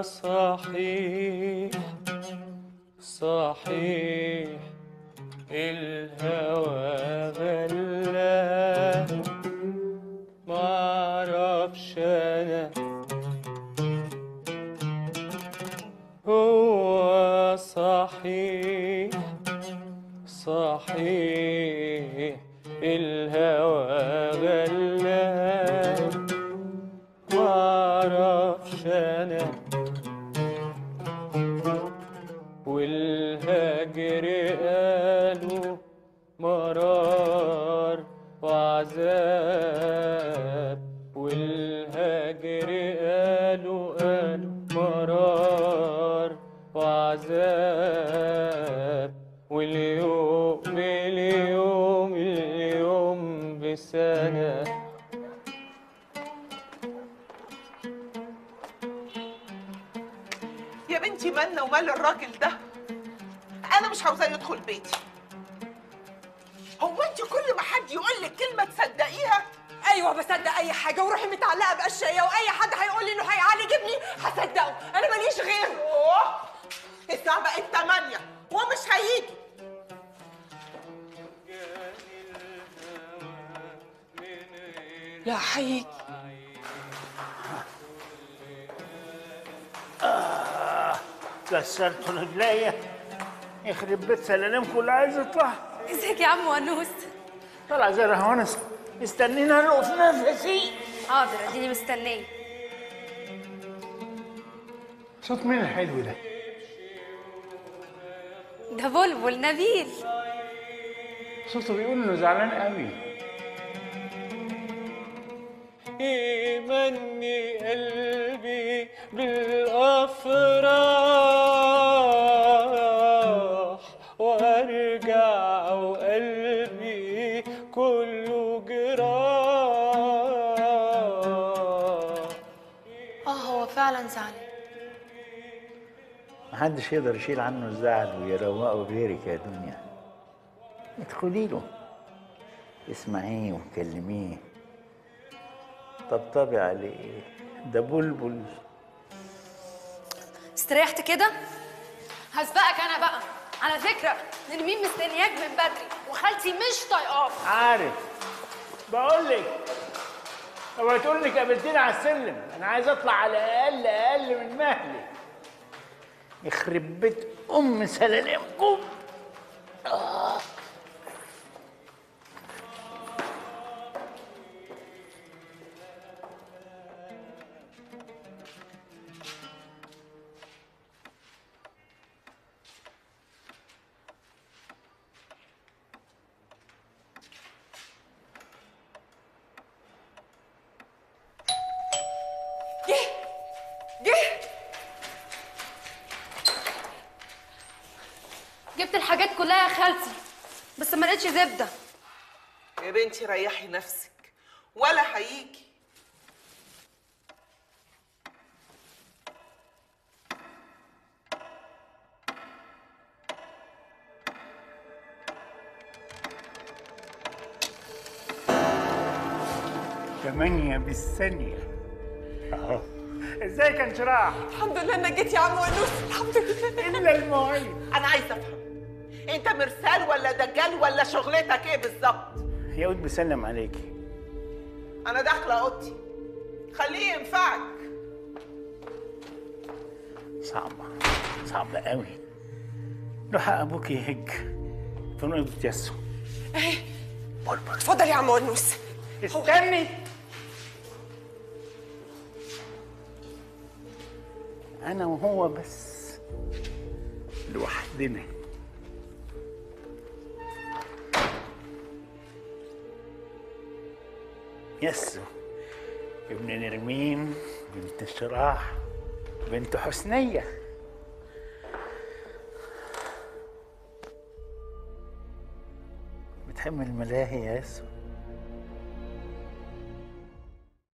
صحيح صحيح الهوى غلاب معرفش انا هو صحيح صحيح الهوى غلاب معرفش انا والهجر قالوا مرار وعذاب والهجر قالوا قالوا مرار وعذاب واليوم اليوم اليوم بسنه يا بنتي مالنا ومال الراجل ده انا مش عاوزاه يدخل بيتي هو انت كل ما حد يقول لك كلمه تصدقيها ايوه بصدق اي حاجه وروحي متعلقه بقشايه واي حد هيقول لي انه هيعالج ابني هصدقه انا ماليش غيره اوه الساعه بقت 8 ومش هيجي لا هيجي كسرت رجليا يخرب بيت سلالمكم اللي عايز يطلع ازيك يا عم ونوس طلع زي الرهوانس استنينا نلقف نفسي حاضر اديني مستنيه صوت مين الحلو ده؟ ده بلبل نبيل صوته بيقول انه زعلان قوي يمني قلبي بالأفراح وأرجع وقلبي كله جراح اه هو فعلا زعلان محدش يقدر يشيل عنه الزعل ويروقه غيرك يا دنيا ادخلي له اسمعيه وكلميه طبطبي عليه ده بلبل استريحت كده هسبقك انا بقى على فكره نرمين مستنياك من بدري وخالتي مش طايقاك عارف بقول لك اوعي تقول لك قابلتني على السلم انا عايز اطلع على الاقل اقل من مهلي يخرب بيت ام سلالمكم آه. جه جه جبت الحاجات كلها يا خالتي بس ما لقيتش زبده يا بنتي ريحي نفسك ولا هيجي ثمانية بالثانية اهو ازاي كان شراح الحمد لله انك جيت يا عم ونوس الحمد لله الا المواعيد انا عايزه افهم انت مرسال ولا دجال ولا شغلتك ايه بالظبط يا ود بسلم عليكي انا داخله اوضتي خليه ينفعك صعبة صعبة قوي روح ابوك يهج في نقطة يسو اتفضل يا عم ونوس استني انا وهو بس لوحدنا يسو ابن نرمين بنت شراح بنت حسنية بتحب الملاهي يا يسو